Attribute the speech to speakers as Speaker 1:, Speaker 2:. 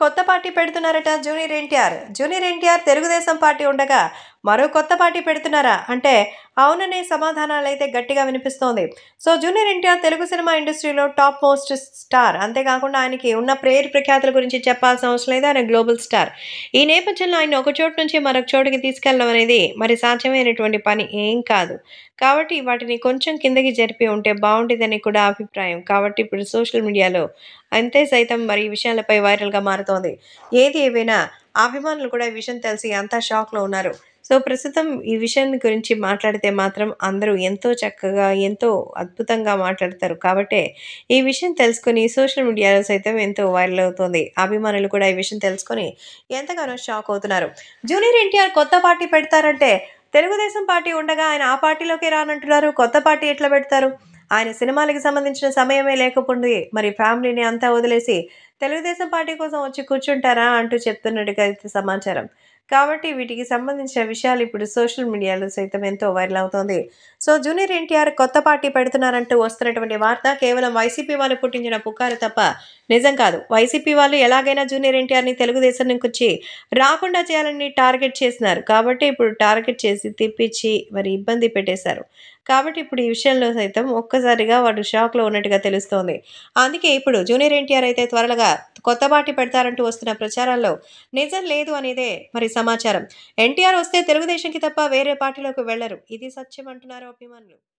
Speaker 1: కొత్త పార్టీ పెడుతున్నారట junior NTR junior NTR Telugu Desam party ఉండగా మరో కొత్త పార్టీ పెడుతున్నారా అంటే అవుననే సమాధానాలు అయితే గట్టిగా వినిపిస్తోంది so junior NTR Telugu cinema ఇండస్ట్రీలో టాప్ మోస్ట్ స్టార్ అంతేకాకుండా ఆయనకి ఉన్న ప్రేర్ ప్రఖ్యాతుల గురించి చెప్పాల్సిన అవసరం లేదు ఆయన గ్లోబల్ స్టార్ ఈ నేపథ్యంలో ఆయన ఒక చోటు నుంచి మరొక చోటుకి తీసుకెళ్ళడం అనేది మరి సాధ్యమైనటువంటి పని ఏం కాదు కాబట్టి వాటిని కొంచెం కిందకి జరిపి ఉంటే బాగుండేదని కూడా అభిప్రాయం కాబట్టి ఇప్పుడు సోషల్ మీడియాలో అంతే సైతం మరి ఈ విషయాలపై వైరల్గా మారుతోంది ఏది ఏవైనా అభిమానులు కూడా ఈ విషయం తెలిసి అంతా షాక్లో ఉన్నారు సో ప్రస్తుతం ఈ విషయం గురించి మాట్లాడితే మాత్రం అందరూ ఎంతో చక్కగా ఎంతో అద్భుతంగా మాట్లాడతారు కాబట్టే ఈ విషయం తెలుసుకొని సోషల్ మీడియాలో సైతం ఎంతో వైరల్ అవుతోంది అభిమానులు కూడా ఈ విషయం తెలుసుకొని ఎంతగానో షాక్ అవుతున్నారు జూనియర్ ఎన్టీఆర్ కొత్త పార్టీ పెడతారంటే తెలుగుదేశం పార్టీ ఉండగా ఆయన ఆ పార్టీలోకి రానంటున్నారు కొత్త పార్టీ ఎట్లా పెడతారు ఆయన సినిమాలకి సంబంధించిన సమయమే లేకపోయింది మరి ఫ్యామిలీని అంతా వదిలేసి తెలుగుదేశం పార్టీ కోసం వచ్చి కూర్చుంటారా అంటూ చెప్తున్నట్టుగా అయితే సమాచారం కాబట్టి వీటికి సంబంధించిన విషయాలు ఇప్పుడు సోషల్ మీడియాలో సైతం ఎంతో వైరల్ అవుతోంది సో జూనియర్ ఎన్టీఆర్ కొత్త పార్టీ పెడుతున్నారంటూ వస్తున్నటువంటి వార్త కేవలం వైసీపీ వాళ్ళు పుట్టించిన పుకారు తప్ప నిజం కాదు వైసీపీ వాళ్ళు ఎలాగైనా జూనియర్ ఎన్టీఆర్ని తెలుగుదేశం నుంచి వచ్చి రాకుండా చేయాలని టార్గెట్ చేసినారు కాబట్టి ఇప్పుడు టార్గెట్ చేసి తిప్పించి మరి ఇబ్బంది పెట్టేశారు కాబట్టి ఇప్పుడు ఈ విషయంలో సైతం ఒక్కసారిగా వాడు షాక్లో ఉన్నట్టుగా తెలుస్తోంది అందుకే ఇప్పుడు జూనియర్ ఎన్టీఆర్ అయితే త్వరగా కొత్త పార్టీ పెడతారంటూ వస్తున్న ప్రచారాల్లో నిజం లేదు అనేదే మరి సమాచారం ఎన్టీఆర్ వస్తే తెలుగుదేశంకి తప్ప వేరే పార్టీలోకి వెళ్లరు ఇది సత్యం అంటున్నారు అభిమానులు